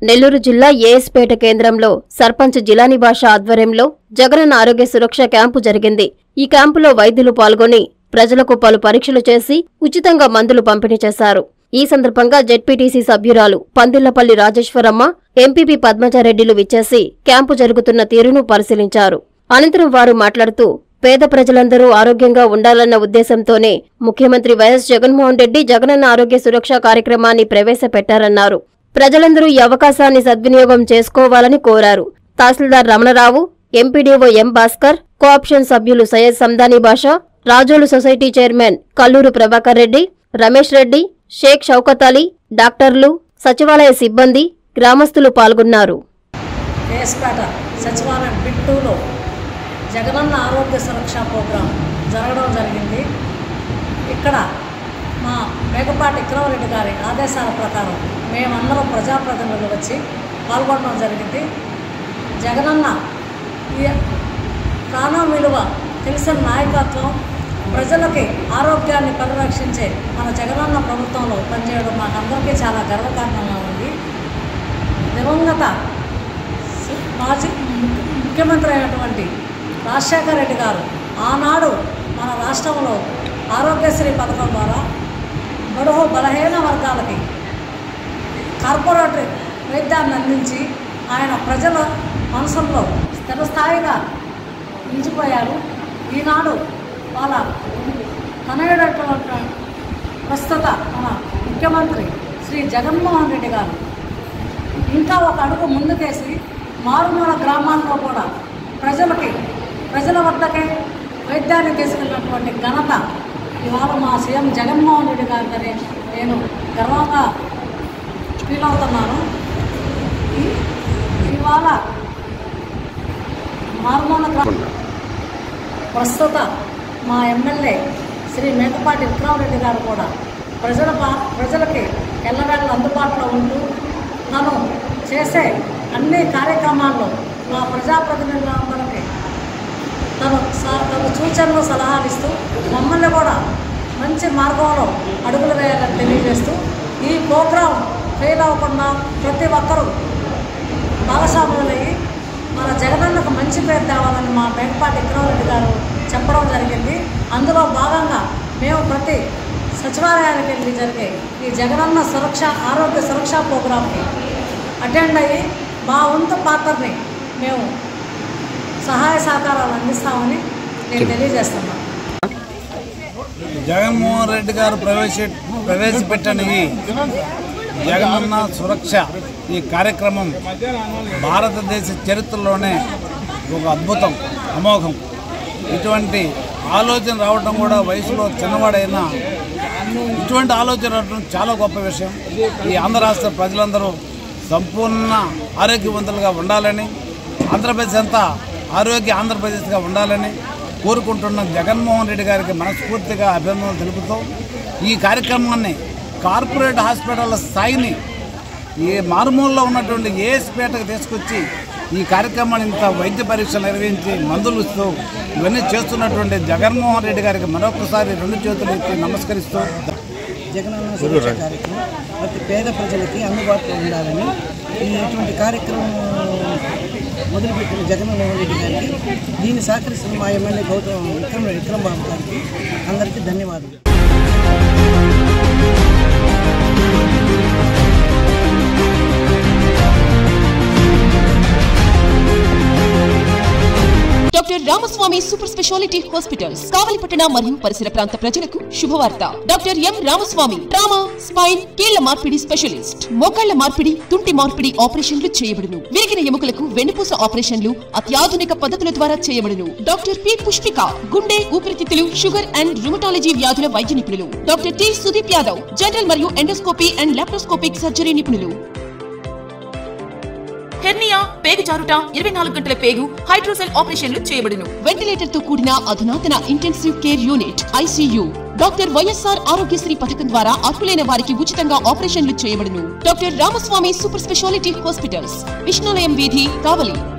నెల్లూరు జిల్లా ఏఎస్పేట కేంద్రంలో సర్పంచ్ జిలాని భాష ఆధ్వర్యంలో జగనన్న ఆరోగ్య సురక్ష క్యాంపు జరిగింది ఈ క్యాంపులో వైద్యులు పాల్గొని ప్రజలకు పలు పరీక్షలు చేసి ఉచితంగా మందులు పంపిణీ చేశారు ఈ సందర్భంగా జెడ్పీటీసీ సభ్యురాలు పందిళ్లపల్లి రాజేశ్వరమ్మ ఎంపీపీ పద్మజారెడ్డిలు విచ్చేసి క్యాంపు జరుగుతున్న తీరును పరిశీలించారు అనంతరం వారు మాట్లాడుతూ పేద ప్రజలందరూ ఆరోగ్యంగా ఉండాలన్న ఉద్దేశంతోనే ముఖ్యమంత్రి వైఎస్ జగన్మోహన్ రెడ్డి జగనన్న ఆరోగ్య సురక్ష కార్యక్రమాన్ని ప్రవేశపెట్టారన్నారు ప్రజలందరూ ఈ అవకాశాన్ని సద్వినియోగం చేసుకోవాలని కోరారు tahsildar Ramana Rao MPDO M Bhaskar co option సభ్యులు సయ్యద్ సందానీ బాషా రాజోలు సొసైటీ చైర్మన్ కల్లూరు ప్రభాకర్ రెడ్డి రమేష్ రెడ్డి షేక్ షౌకత్ అలీ డాక్టర్లు సచివాలయ సిబ్బంది గ్రామస్తులు పాల్గొన్నారు కేఎస్పేట సచివాలయం బిట్ టూలో జగనన్న ఆరోగ్య సురక్ష ప్రోగ్రాం జరగడం జరిగింది ఇక్కడ మా మేకపాటి విక్రమరెడ్డి గారి ఆదేశాల ప్రకారం మేమందరం ప్రజాప్రతినిధులు వచ్చి పాల్గొనడం జరిగింది జగనన్న ఈ ప్రాణం విలువ తెలిసిన నాయకత్వం ప్రజలకి ఆరోగ్యాన్ని పరిరక్షించే మన జగనన్న ప్రభుత్వంలో పనిచేయడం మాకందరికీ చాలా గర్వకారణంగా ఉంది దివంగత మాజీ ముఖ్యమంత్రి అయినటువంటి రాజశేఖర రెడ్డి గారు ఆనాడు మన రాష్ట్రంలో ఆరోగ్యశ్రీ పథకం ద్వారా బడుహు బలహీన వర్గాలకి కార్పొరేట్ వైద్యాన్ని అందించి ఆయన ప్రజల మనసుల్లో స్థిరస్థాయిగా నిలిచిపోయారు ఈనాడు వాళ్ళ తనయుడటువంటి ప్రస్తుత మన ముఖ్యమంత్రి శ్రీ జగన్మోహన్ రెడ్డి గారు ఇంకా ఒక అడుగు ముందుకేసి మారుమూల గ్రామాల్లో కూడా ప్రజలకి ప్రజల వద్దకే వైద్యాన్ని తీసుకెళ్ళినటువంటి ఘనత ఇవాళ మా సీఎం జగన్మోహన్ రెడ్డి గారిని నేను గర్వంగా ఫీల్ అవుతున్నాను ఈ- ఇవాళ మారుమూల గ్రామం ప్రస్తుత మా ఎమ్మెల్యే శ్రీ మేకపాటి విక్రమరెడ్డి గారు కూడా ప్రజల పా- ప్రజలకి ఎల్లవేళ అందుబాటులో ఉంటూ తను చేసే అన్ని కార్యక్రమాల్లో మా ప్రజాప్రతినిధులందరికీ తను స- తను సూచనలు సలహాలు ఇస్తూ మమ్మల్ని కూడా మంచి మార్గంలో అడుగులు వేయాలని తెలియజేస్తూ ఈ ప్రోగ్రాం ఫెయిల్ అవ్వకుండా ప్రతి ఒక్కరూ భాగస్వాములయ్యి మన జగనన్నకు మంచి పేరు తేవాలని మా మేకపాటి విక్రమరెడ్డి గారు చెప్పడం జరిగింది అందులో భాగంగా మేము ప్రతి సచివాలయానికి వెళ్ళి జరిగే ఈ జగనన్న సురక్ష ఆరోగ్య సురక్ష ప్రోగ్రాంకి అటెండ్ అయ్యి మా వంతు పాత్రని మేము సహాయ సహకారాలు అందిస్తామని నేను తెలియజేస్తున్నాను జగన్మోహన్ రెడ్డి గారు ప్రవేశ ప్రవేశపెట్టని జగనన్న సురక్ష ఈ కార్యక్రమం భారతదేశ చరిత్రలోనే ఒక అద్భుతం అమోఘం ఇటువంటి ఆలోచన రావడం కూడా వయసులో చిన్నవాడైనా ఇటువంటి ఆలోచన రావడం చాలా గొప్ప విషయం ఈ ఆంధ్ర రాష్ట్ర ప్రజలందరూ సంపూర్ణ ఆరోగ్యవంతులుగా ఉండాలని ఆంధ్రప్రదేశ్ అంతా ఆరోగ్య ఆంధ్రప్రదేశ్గా ఉండాలని కోరుకుంటున్న జగన్మోహన్ రెడ్డి గారికి మనస్ఫూర్తిగా అభినందనలు తెలుపుతూ ఈ కార్యక్రమాన్ని కార్పొరేట్ హాస్పిటల్ స్థాయిని ఈ మారుమూలలో ఉన్నటువంటి ఏఎస్పేటకు తీసుకొచ్చి ఈ కార్యక్రమాన్ని ఇంత వైద్య పరీక్షలు నిర్వహించి మందులు ఇస్తూ ఇవన్నీ చేస్తున్నటువంటి జగన్మోహన్ రెడ్డి గారికి మరొకసారి రెండు చేతులు ఎత్తి నమస్కరిస్తూ జగనన్న సురక్ష కార్యక్రమం ప్రతి పేద ప్రజలకి అందుబాటులో ఉండాలని ఈ ఇటువంటి కార్యక్రమం మొదలుపెట్టిన జగన్మోహన్ రెడ్డి గారికి దీన్ని సహకరిస్తున్న మా ఎమ్మెల్యే గౌతమ్ విక్రమ్ విక్రమ్ బాబు గారికి అందరికీ ధన్యవాదాలు doctor Ramaswamy super speciality hospitals కావలిపట్టణ మరియు పరిసర ప్రాంత ప్రజలకు శుభవార్త doctor M Ramaswamy trauma spine కీళ్ల మార్పిడి స్పెషలిస్ట్ మోకాళ్ల మార్పిడి తుంటి మార్పిడి ఆపరేషన్లు చేయబడును విరిగిన ఎముకలకు వెన్నుపూస ఆపరేషన్లు అత్యాధునిక పద్ధతుల ద్వారా చేయబడును డాక్టర్ పి పుష్పిక గుండె ఊపిరితిత్తులు షుగర్ అండ్ రుమటాలజీ వ్యాధుల వైద్య నిపుణులు doctor T Sudeep Yadav general మరియు ఎండోస్కోపీ అండ్ లాప్రోస్కోపిక్ సర్జరీ నిపుణులు హెర్నియా పేగు జారుట ఇరవై నాలుగు గంటల పేగు హైడ్రోసెల్ ఆపరేషన్లు చేయబడును వెంటిలేటర్ తో కూడిన అధునాతన intensive care unit ICU doctor YSR Aarogyasri పథకం ద్వారా అర్హులైన వారికి ఉచితంగా ఆపరేషన్లు చేయబడును doctor Ramaswamy super speciality hospitals Vishnalayam వీధి కావలి